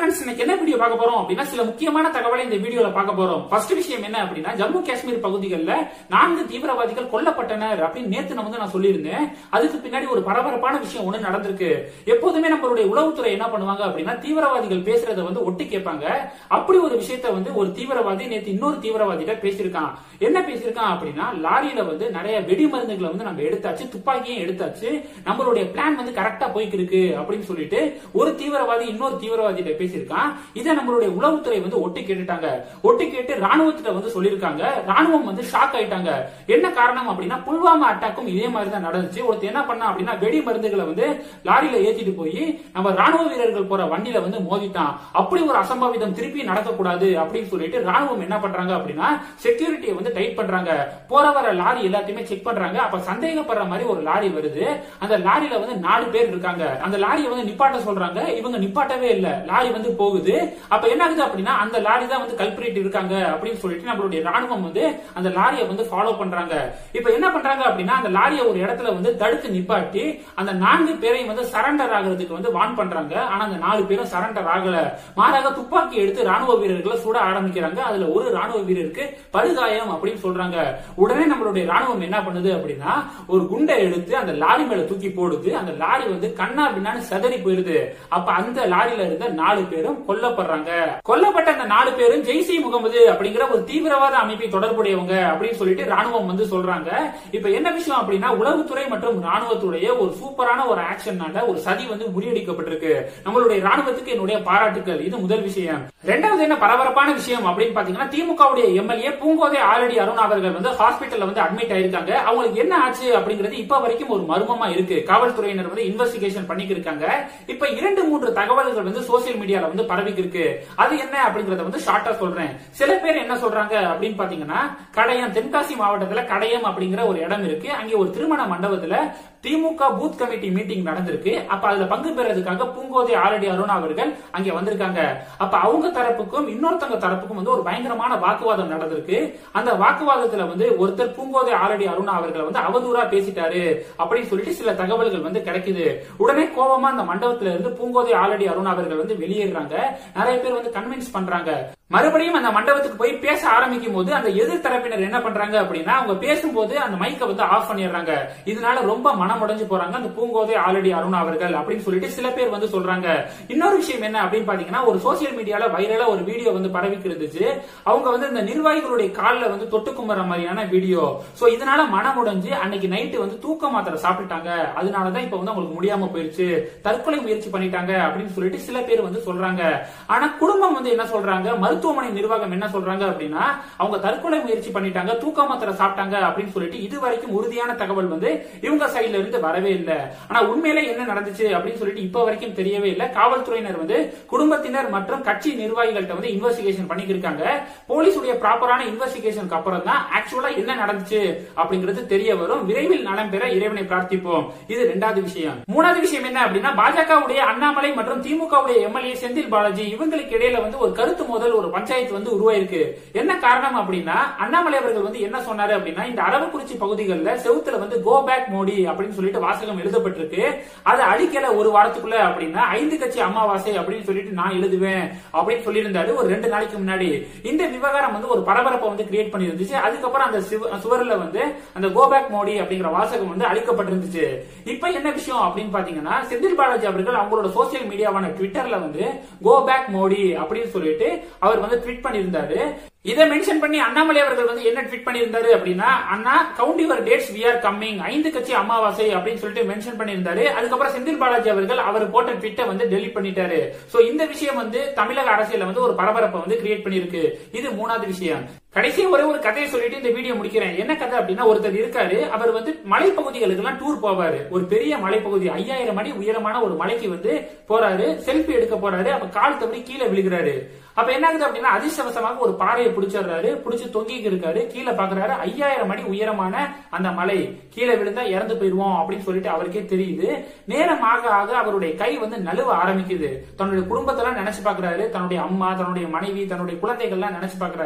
friends இன்னைக்கு என்ன video பார்க்க போறோம் அப்படின்னா சில முக்கியமான தகவலை இந்த வீடியோல பார்க்க போறோம் ஃபர்ஸ்ட் விஷயம் என்ன அப்படின்னா ஜம்மு காஷ்மீர் பகுதிகளில் நான்கு தீவிரவாதிகள் கொல்லப்பட்டனர் அப்படின்னு நேத்து நான் வந்து நான் சொல்லியிருந்தேன் அதுக்கு பின்னாடி ஒரு பரபரப்பான விஷயம் ஒண்ணு நடந்திருக்கு எப்போதுமே நம்மளுடைய உளவுத்துறை என்ன பண்ணுவாங்க அப்படின்னா தீவிரவாதிகள் பேசுறத வந்து ஒட்டு கேட்பாங்க அப்படி ஒரு விஷயத்த வந்து ஒரு தீவிரவாதி நேத்து இன்னொரு தீவிரவாதிகிட்ட பேசியிருக்கான் என்ன பேசியிருக்கான் அப்படின்னா லாரியில வந்து நிறைய வெடி மருந்துகளை வந்து நம்ம எடுத்தாச்சு துப்பாக்கியும் எடுத்தாச்சு நம்மளுடைய பிளான் வந்து கரெக்டா போய்க்கு இருக்கு அப்படின்னு சொல்லிட்டு ஒரு தீவிரவாதி இன்னொரு தீவிரவாதிகிட்ட பேசியிருக்கான் இதை நம்மளுடைய உளவுத்துறை வந்து ஒட்டு கேட்டுட்டாங்க ஒட்டு கேட்டு ராணுவத்திட்ட வந்து சொல்லியிருக்காங்க ராணுவம் வந்து ஷாக் ஆயிட்டாங்க என்ன காரணம் அப்படின்னா புல்வாமா அட்டாக்கும் இதே மாதிரி தான் நடந்துச்சு ஒருத்தர் என்ன பண்ணா அப்படின்னா வெடி மருந்துகளை வந்து லாரியில ஏத்திட்டு போய் நம்ம ராணுவ வீரர்கள் போற வண்டியில வந்து மோதிட்டான் அப்படி ஒரு அசம்பாவிதம் திருப்பி நடக்கக்கூடாது அப்படின்னு சொல்லிட்டு ராணுவம் என்ன பண்றாங்க அப்படின்னா செக்யூரிட்டியை வந்து டைட் பண்றாங்க போற வர லாரி எல்லாத்தையுமே செக் பண்றாங்க அப்ப சந்தேகப்படுற மாதிரி ஒரு லாரி வருது அந்த லாரியில வந்து நாலு பேர் இருக்காங்க அந்த லாரியை வந்து நிப்பாட்ட சொல்றாங்க இவங்க நிப்பாட்டவே இல்ல லாரி வந்து போகுது அப்ப என்ன ஆகுது அப்படின்னா அந்த லாரி தான் வந்து கல்பிரேட் இருக்காங்க அப்படின்னு சொல்லிட்டு நம்மளுடைய ராணுவம் வந்து அந்த லாரியை வந்து ஃபாலோ பண்றாங்க இப்ப என்ன பண்றாங்க அப்படின்னா அந்த லாரியை ஒரு இடத்துல வந்து தடுத்து நிப்பாட்டி அந்த நான்கு பேரையும் வந்து சரண்டர் ஆகிறதுக்கு வந்து வான் பண்றாங்க ஆனா அந்த நாலு பேரும் சரண்டர் ஆகல மாறாக துப்பாக்கி எடுத்து ராணுவ வீரர்களை சுட ஆரம்பிக்கிறாங்க அதுல ஒரு ராணுவ வீரருக்கு படுகாயம் அப்படின்னு சொல்றாங்க உடனே நம்மளுடைய ராணுவம் என்ன பண்ணுது அப்படின்னா ஒரு குண்டை எடுத்து அந்த லாரி மேல தூக்கி போடுது அந்த லாரி வந்து கண்ணா பின்னான்னு சதறி போயிருது அப்ப அந்த லாரியில இருந்த நாலு பேரும் கொல்லப்படுறாங்க கொல்லப்பட்ட அந்த நாலு பேரும் ஜெய்சி முகமது அப்படிங்கிற ஒரு தீவிரவாத அமைப்பை தொடர்புடையவங்க அப்படின்னு சொல்லிட்டு ராணுவம் வந்து சொல்றாங்க இப்ப என்ன விஷயம் அப்படின்னா உளவுத்துறை மற்றும் ராணுவத்துடைய ஒரு சூப்பரான ஒரு ஆக்ஷன்னால ஒரு சதி வந்து முறியடிக்கப்பட்டிருக்கு நம்மளுடைய ராணுவத்துக்கு என்னுடைய பாராட்டுக்கள் இது முதல் விஷயம் ரெண்டாவது என்ன பரபரப்பான விஷயம் அப்படின்னு பாத்தீங்கன்னா திமுகவுடைய எம்எல்ஏ பூங்கோதை ஆல்ரெடி அருண் அவர்கள் வந்து ஹாஸ்பிட்டல்ல வந்து அட்மிட் ஆயிருக்காங்க அவங்களுக்கு என்ன ஆச்சு அப்படிங்கிறது இப்ப வரைக்கும் ஒரு மர்மமா இருக்கு காவல்துறையினர் வந்து இன்வெஸ்டிகேஷன் பண்ணிட்டு இருக்காங்க இப்ப இரண்டு மூன்று தகவல்கள் வந்து சோசியல் மீடியால வந்து பரவிக்கு இருக்கு அது என்ன அப்படிங்கறத வந்து ஷார்ட்டா சொல்றேன் சில பேர் என்ன சொல்றாங்க அப்படின்னு பாத்தீங்கன்னா கடையம் தென்காசி மாவட்டத்துல கடையம் அப்படிங்கிற ஒரு இடம் இருக்கு அங்கே ஒரு திருமண மண்டபத்துல திமுக பூத் கமிட்டி மீட்டிங் நடந்திருக்கு அப்ப அதுல பங்கு பெறதுக்காக பூங்கோதை ஆல்ரெடி அருணா அவர்கள் அங்க வந்திருக்காங்க அப்ப அவங்க தரப்புக்கும் இன்னொருத்தவங்க தரப்புக்கும் வந்து ஒரு பயங்கரமான வாக்குவாதம் நடந்திருக்கு அந்த வாக்குவாதத்துல வந்து ஒருத்தர் பூங்கோதை ஆல்ரெடி அருணா அவர்களை வந்து அவதூறா பேசிட்டாரு அப்படின்னு சொல்லிட்டு சில தகவல்கள் வந்து கிடைக்குது உடனே கோபமா அந்த மண்டபத்துல இருந்து பூங்கோதை ஆல்ரெடி அருணா அவர்கள் வந்து வெளியேறாங்க நிறைய பேர் வந்து கன்வின்ஸ் பண்றாங்க மறுபடியும் அந்த மண்டபத்துக்கு போய் பேச ஆரம்பிக்கும் போது அந்த எதிர் தரப்பினர் என்ன பண்றாங்க அப்படின்னா அவங்க பேசும்போது அந்த மைக்கை வந்து ஆஃப் பண்ணிடுறாங்க இதனால ரொம்ப மனம் உடைஞ்சு போறாங்க அந்த பூங்கோதை ஆல்ரெடி அருணா அவர்கள் அப்படின்னு சொல்லிட்டு சில பேர் வந்து சொல்றாங்க இன்னொரு விஷயம் என்ன அப்படின்னு பாத்தீங்கன்னா ஒரு சோசியல் மீடியால வைரலா ஒரு வீடியோ வந்து பரவிக்கு இருந்துச்சு அவங்க வந்து இந்த நிர்வாகிகளுடைய காலில் வந்து தொட்டு கும்புற மாதிரியான வீடியோ சோ இதனால மனம் உடைஞ்சு அன்னைக்கு நைட்டு வந்து தூக்க மாத்திரை சாப்பிட்டுட்டாங்க அதனாலதான் இப்ப வந்து அவங்களுக்கு முடியாம போயிருச்சு தற்கொலை முயற்சி பண்ணிட்டாங்க அப்படின்னு சொல்லிட்டு சில பேர் வந்து சொல்றாங்க ஆனா குடும்பம் வந்து என்ன சொல்றாங்க மருத்துவமனை நிர்வாகம் என்ன சொல்றாங்க அப்படின்னா அவங்க தற்கொலை முயற்சி பண்ணிட்டாங்க தூக்க மாத்திரை சாப்பிட்டாங்க அப்படின்னு சொல்லிட்டு இது வரைக்கும் உறுதியான தகவல் வந்து இவங்க சைட்ல இருந்து வரவே இல்லை ஆனா உண்மையில என்ன நடந்துச்சு அப்படின்னு சொல்லிட்டு இப்ப வரைக்கும் தெரியவே இல்லை காவல்துறையினர் வந்து குடும்பத்தினர் மற்றும் கட்சி நிர்வாகிகள்ட்ட வந்து இன்வெஸ்டிகேஷன் பண்ணிருக்காங்க போலீஸுடைய ப்ராப்பரான இன்வெஸ்டிகேஷனுக்கு அப்புறம் தான் ஆக்சுவலா என்ன நடந்துச்சு அப்படிங்கிறது தெரிய வரும் விரைவில் நலம் பெற இறைவனை பிரார்த்திப்போம் இது ரெண்டாவது விஷயம் மூணாவது விஷயம் என்ன அப்படின்னா பாஜகவுடைய அண்ணாமலை மற்றும் திமுகவுடைய எம்எல்ஏ செந்தில் பாலாஜி இவங்களுக்கு இடையில வந்து ஒரு கருத்து மோதல் ஒரு பஞ்சாயத்து வந்து உருவாயிருக்கு என்ன காரணம் அப்படின்னா அண்ணாமலை அவர்கள் வந்து என்ன சொன்னாரு அப்படின்னா இந்த அரவக்குறிச்சி பகுதிகளில் செவுத்துல வந்து கோ பேக் மோடி அப்படின்னு சொல்லிட்டு வாசகம் எழுதப்பட்டிருக்கு அதை அழிக்கல ஒரு வாரத்துக்குள்ள அப்படின்னா ஐந்து கட்சி அமாவாசை அப்படின்னு சொல்லிட்டு நான் எழுதுவேன் அப்படின்னு சொல்லியிருந்தாரு ஒரு ரெண்டு நாளைக்கு முன்னாடி இந்த விவகாரம் வந்து ஒரு பரபரப்பை வந்து கிரியேட் பண்ணி இருந்துச்சு அதுக்கப்புறம் அந்த சுவர்ல வந்து அந்த கோ பேக் மோடி அப்படிங்கிற வாசகம் வந்து அழிக்கப்பட்டிருந்துச்சு இப்ப என்ன விஷயம் அப்படின்னு பாத்தீங்கன்னா செந்தில் பாலாஜி அவர்கள் அவங்களோட சோசியல் மீடியாவான ட்விட்டர்ல வந்து கோ பேக் மோடி அப்படின்னு சொல்லிட்டு அவர் வந்து ட்வீட் பண்ணியிருந்தாரு இதை மென்ஷன் பண்ணி அண்ணாமலை அவர்கள் வந்து என்ன ட்வீட் பண்ணியிருந்தாரு அப்படின்னா அண்ணா count your dates we are coming ஐந்து கட்சி அமாவாசை அப்படின்னு சொல்லிட்டு மென்ஷன் பண்ணியிருந்தாரு அதுக்கப்புறம் செந்தில் பாலாஜி அவர்கள் அவர் போட்ட ட்விட்டை வந்து டெலிட் பண்ணிட்டாரு சோ இந்த விஷயம் வந்து தமிழக அரசியல வந்து ஒரு பரபரப்பை வந்து கிரியேட் பண்ணிருக்கு இது மூணாவது விஷயம் கடைசி ஒரே ஒரு கதையை சொல்லிட்டு இந்த வீடியோ முடிக்கிறேன் என்ன கதை அப்படின்னா ஒருத்தர் இருக்காரு அவர் வந்து மலைப்பகுதிகளுக்கு எல்லாம் டூர் போவாரு ஒரு பெரிய மலைப்பகுதி ஐயாயிரம் அடி உயரமான ஒரு மலைக்கு வந்து போறாரு செல்ஃபி எடுக்க போறாரு அப்ப கால் தவறி கீழே விழுகிறாரு அப்ப என்ன ஆகுது அப்படின்னா அதிர்ஷ்டவசமாக ஒரு பாறையை பிடிச்சிடுறாரு பிடிச்சு தொங்கிக்கு இருக்காரு கீழே பாக்குறாரு ஐயாயிரம் அடி உயரமான அந்த மலை கீழே விழுந்தா இறந்து போயிருவோம் அப்படின்னு சொல்லிட்டு அவருக்கே தெரியுது நேரமாக ஆக அவருடைய கை வந்து நழுவ ஆரம்பிக்குது தன்னுடைய குடும்பத்தெல்லாம் நினைச்சு பாக்குறாரு தன்னுடைய அம்மா தன்னுடைய மனைவி தன்னுடைய குழந்தைகள்லாம் நினைச்சு பாக்குறாரு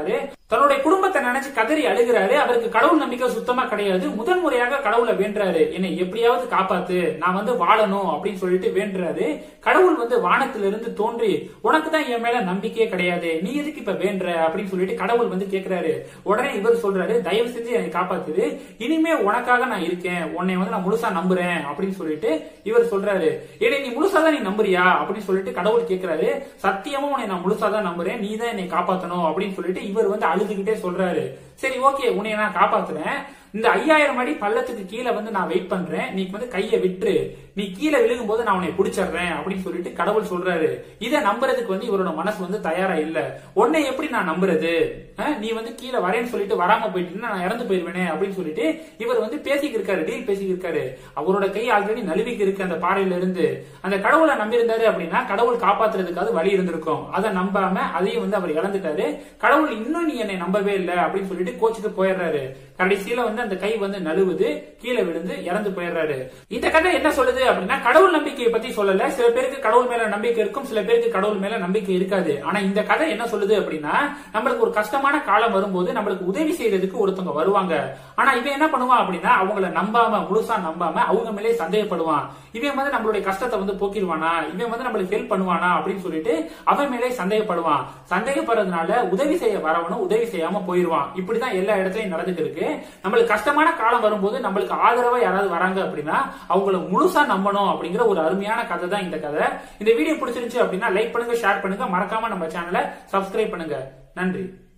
தன்னுடைய குடும்பத்தை நினைச்சு கதறி அழுகிறாரு அவருக்கு கடவுள் நம்பிக்கை சுத்தமா கிடையாது முதன் முறையாக கடவுளை வேண்டுறாரு என்னை எப்படியாவது காப்பாத்து நான் வந்து வாழணும் அப்படின்னு சொல்லிட்டு வேண்டுறாரு கடவுள் வந்து வானத்திலிருந்து தோன்றி உனக்கு தான் என் மேல நம்பிக்கையே கிடையாது நீ எதுக்கு இப்ப வேண்டுற அப்படின்னு சொல்லிட்டு கடவுள் வந்து கேக்குறாரு உடனே இவர் சொல்றாரு தயவு செஞ்சு என்னை காப்பாத்துது இனிமே உனக்காக நான் இருக்கேன் உன்னை வந்து நான் முழுசா நம்புறேன் அப்படின்னு சொல்லிட்டு இவர் சொல்றாரு என்னை நீ முழுசா தான் நீ நம்புறியா அப்படின்னு சொல்லிட்டு கடவுள் கேக்குறாரு சத்தியமா உன்னை நான் முழுசா தான் நம்புறேன் நீ தான் என்னை காப்பாத்தணும் அப்படின்னு சொல்லிட்டு இவர் வந்து அழுதுகிட்டே சொல்றாரு சரி ஓகே உன்னை நான் காப்பாத்துறேன் இந்த ஐயாயிரம் அடி பள்ளத்துக்கு கீழே வந்து நான் வெயிட் பண்றேன் நீ வந்து கையை விட்டுரு நீ கீழே விழுகும் போது நான் உன்னை பிடிச்சிடுறேன் அப்படின்னு சொல்லிட்டு கடவுள் சொல்றாரு இதை நம்புறதுக்கு வந்து இவரோட மனசு வந்து தயாரா இல்ல உன்னை எப்படி நான் நம்புறது அஹ், நீ வந்து கீழே வரேன்னு சொல்லிட்டு வராம போயிட்டீங்கன்னா நான் இறந்து போயிருவேனே அப்படின்னு சொல்லிட்டு இவர் வந்து பேசிக்கு இருக்காரு டீல் பேசிக்கு இருக்காரு அவரோட கை ஆல்ரெடி நழுவிக்கு இருக்கு அந்த பாறையில இருந்து அந்த கடவுளை நம்பியிருந்தாரு அப்படின்னா கடவுள் காப்பாத்துறதுக்காவது வழி இருந்திருக்கும் அதை நம்பாம அதையும் வந்து அவர் இழந்துட்டாரு கடவுள் இன்னும் நீ என்னை நம்பவே இல்லை அப்படின்னு சொல்லிட்டு கோச்சுட்டு போயிடுறாரு கடைசியில வந்து அந்த கை வந்து நழுவுது கீழே விழுந்து இறந்து போயிடுறாரு இந்த கதை என்ன சொல்லுது அப்படின்னா கடவுள் நம்பிக்கையை பத்தி சொல்லல சில பேருக்கு கடவுள் மேல நம்பிக்கை இருக்கும் சில பேருக்கு கடவுள் மேல நம்பிக்கை இருக்காது ஆனா இந்த கதை என்ன சொல்லுது அப்படின்னா நம்மளுக்கு ஒரு கஷ்டமான காலம் வரும்போது நம்மளுக்கு உதவி செய்யறதுக்கு ஒருத்தவங்க வருவாங்க ஆனா இவன் என்ன பண்ணுவான் அப்படின்னா அவங்கள நம்பாம முழுசா நம்பாம அவங்க மேலே சந்தேகப்படுவான் இவன் வந்து நம்மளுடைய கஷ்டத்தை வந்து போக்கிடுவானா இவன் வந்து நம்மளுக்கு ஹெல்ப் பண்ணுவானா அப்படின்னு சொல்லிட்டு அவன் மேலே சந்தேகப்படுவான் சந்தேகப்படுறதுனால உதவி செய்ய வரவனும் உதவி செய்யாம போயிருவான் இப்படிதான் எல்லா இடத்துலயும் நடந்துட்டு இருக்கு நம்மளுக்கு கஷ்டமான காலம் வரும்போது நம்மளுக்கு ஆதரவா யாராவது வராங்க அப்படின்னா அவங்கள முழுசா நம்பணும் அப்படிங்கிற ஒரு அருமையான கதை தான் இந்த கதை இந்த வீடியோ பிடிச்சிருந்துச்சு அப்படின்னா லைக் பண்ணுங்க ஷேர் பண்ணுங்க மறக்காம நம்ம சேனலை சப்ஸ்கிரைப் பண்ணுங்க நன்றி